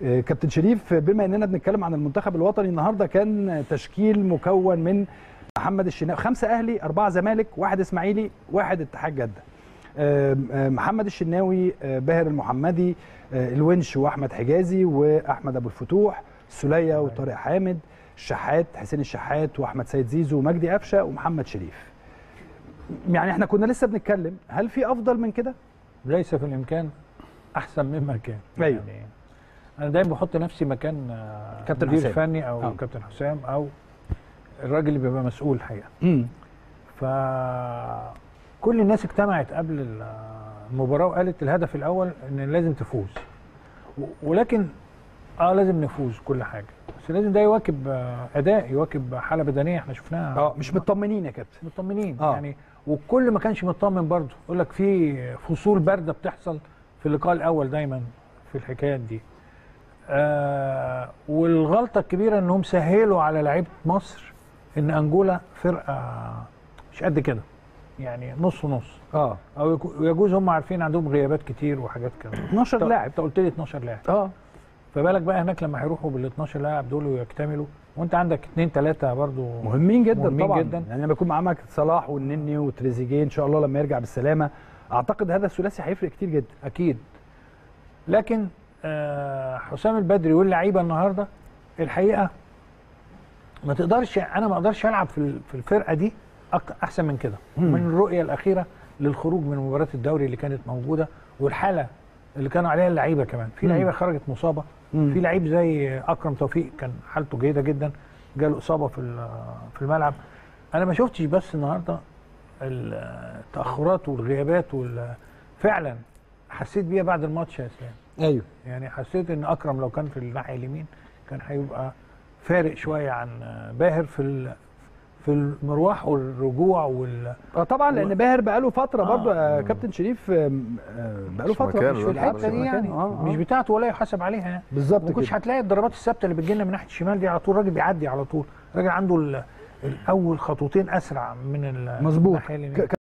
آه، كابتن شريف بما اننا بنتكلم عن المنتخب الوطني النهارده كان تشكيل مكون من محمد الشناوي خمسه اهلي اربعه زمالك واحد اسماعيلي واحد اتحاد جده آه، آه، محمد الشناوي آه، باهر المحمدي آه، الونش واحمد حجازي واحمد ابو الفتوح السليه وطارق حامد الشحات حسين الشحات واحمد سيد زيزو ومجدي قفشه ومحمد شريف يعني احنا كنا لسه بنتكلم هل في افضل من كده ليس في الامكان احسن مما كان أيوه. يعني انا دايما بحط نفسي مكان آه، كابتن مدير حسام. فني او آه. كابتن حسام او الراجل اللي بيبقى مسؤول الحقيقه امم فكل الناس اجتمعت قبل ال- المباراه وقالت الهدف الاول ان لازم تفوز و- ولكن اه لازم نفوز كل حاجه بس لازم ده يواكب آه، اداء يواكب حاله بدنيه احنا شفناها اه مش مطمنين يا كابتن مطمنين آه. يعني والكل ما كانش مطمن برضه يقول لك في فصول بارده بتحصل في اللقاء الاول دايما في الحكايات دي آه والغلطه الكبيره انهم سهلوا على لعيبه مصر ان انجولا فرقه مش قد كده يعني نص ونص اه او يكو- يجوز هم عارفين عندهم غيابات كتير وحاجات كده 12 لاعب انت قلت لي 12 لاعب اه فبالك بقى هناك لما هيروحوا بال 12 لاعب دول ويكتملوا وانت عندك اثنين ثلاثه برضو مهمين جدا مهمين طبعا جدا. يعني لما يكون معاك صلاح والنني وتريزيجيه ان شاء الله لما يرجع بالسلامه اعتقد هذا الثلاثي هيفرق كتير جدا اكيد لكن آه، حسام البدري واللعيبه النهارده الحقيقه ما تقدرش انا ما اقدرش العب في ال- في الفرقه دي أك- احسن من كده مم. من الرؤيه الاخيره للخروج من مباراه الدوري اللي كانت موجوده والحاله اللي كانوا عليها اللعيبه كمان في مم. لعيبه خرجت مصابه مم. في لعيب زي اكرم توفيق كان حالته جيده جدا جاله اصابه في ال- في الملعب انا ما شفتش بس النهارده التاخرات والغيابات وال- فعلا حسيت بيها بعد الماتش يا اسلام ايوه يعني حسيت ان اكرم لو كان في الناحيه اليمين كان هيبقى فارق شويه عن باهر في ال- في المروح والرجوع وال اه طبعا لان و- باهر بقاله فتره آه. برضه آه كابتن شريف آم، آه بقاله مش فتره مكانه مش في دلوقتي، الحته الحته دي دي يعني يعني آه مش آه. بتاعته ولا يحاسب عليها يعني بالظبط ما كنتش كده هتلاقي الضربات الثابته اللي بتجيلنا من ناحيه الشمال دي على طول الراجل بيعدي على طول الراجل عنده ال- الاول خطوتين اسرع من ال- مظبوط الناحية اليمين. ك-